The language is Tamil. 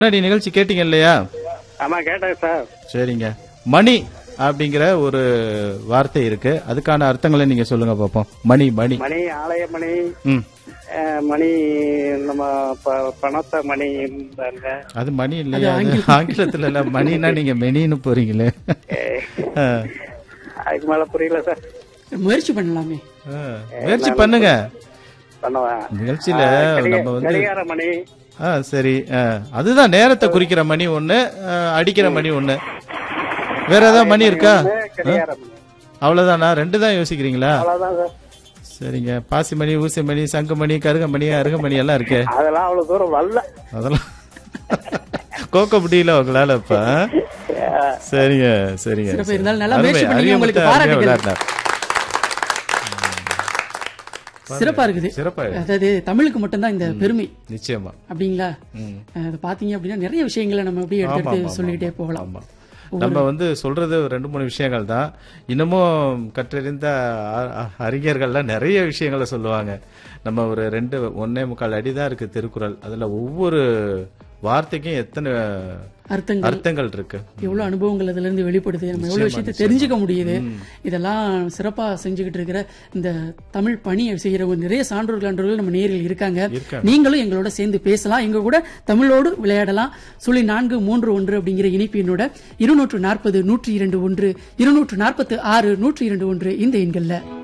முன்னாடி நிகழ்ச்சி கேட்டீங்க இல்லையா ஆமா கேட்டேன் சார் சரிங்க மணி அப்படிங்கிற ஒரு வார்த்தை இருக்கு அதுக்கான அர்த்தங்களை நீங்க சொல்லுங்க பாப்போம் மணி மணி மணி ஆலய மணி ம் அஹ், மணி நம்ம ப- பணத்தை மணி என்பாங்க. அது மணி இல்லையா அது ஆங்கிலத்துல இல்ல மணினா நீங்க மெனின்னு போறீங்களே ஆ. அதுக்கு மேல புரியல சார் முயற்சி பண்ணலாமே ஆ. முயற்சி பண்ணுங்க பண்ணுவேன் நிகழ்ச்சியில நம்ம வந்து கடிகார மணி ஆ சரி ஆ. அதுதான் நேரத்தை குறிக்கிற மணி ஒண்ணு ஆ, அடிக்கிற மணி ஒண்ணு வேற ஏதாவது மணி இருக்கா கடிகார மணி அவ்வளவுதானா ரெண்டு தான் யோசிக்கிறீங்களா அவ்வளவுதான் சார் சரிங்க பாசி மணி ஊசி மணி சங்கு மணி கருக மணி அருக மணி எல்லாம் இருக்கு அதெல்லாம் அவ்வளவு தூரம் வரல அதெல்லாம் கோக்க முடியல உங்களால இப்ப சரிங்க சரிங்க சிறப்பு இருந்தாலும் நல்லா அருமை, முயற்சி பண்ணீங்க. அரிய உங்களுக்கு முத்து, அருமையா பாராட்டுகள். விளையாடினார். சிறப்பா இருக்குது சிறப்பா இருக்கு. அதாவது தமிழுக்கு மட்டும்தான் இந்த பெருமை நிச்சயமா அப்படிங்களா ம். அஹ் அது பாத்தீங்க அப்படின்னா நிறைய விஷயங்களை நம்ம அப்படியே ஆமா, எடுத்து ஆமா, எடுத்து சொல்லிக்கிட்டே ஆமா. போகலாம் ஆமா. நம்ம வந்து சொல்றது ரெண்டு மூணு விஷயங்கள் தான் இன்னமும் கற்றறிந்த அ- அ- அறிஞர்கள்லாம் நிறைய விஷயங்களை சொல்லுவாங்க நம்ம ஒரு ரெண்டு ஒன்னே முக்கால் அடிதான் இருக்கு திருக்குறள் அதுல ஒவ்வொரு வார்த்தைக்கும் எத்தனை அர்த்தங்கள் அர்த்தங்கள் இருக்கு எவ்வளவு அனுபவங்கள் அதுல இருந்து வெளிப்படுது நம்ம எவ்வளவு விஷயத்தை தெரிஞ்சுக்க முடியுது இதெல்லாம் சிறப்பா செஞ்சுக்கிட்டு இருக்கிற இந்த தமிழ் பணியை செய்யற ஒரு நிறைய சான்றோர்கள் அன்றோர்கள் நம்ம நேரில் இருக்காங்க இருக்காங்க. நீங்களும் எங்களோட சேர்ந்து பேசலாம் எங்க கூட தமிழோடு விளையாடலாம் சுழி நான்கு மூன்று ஒன்று அப்படிங்கிற இணைப்பினோட இருநூற்று நாற்பது நூற்றி இரண்டு ஒன்று இருநூற்று நாற்பத்து ஆறு நூற்றி இரண்டு ஒன்று இந்த எண்கள்ல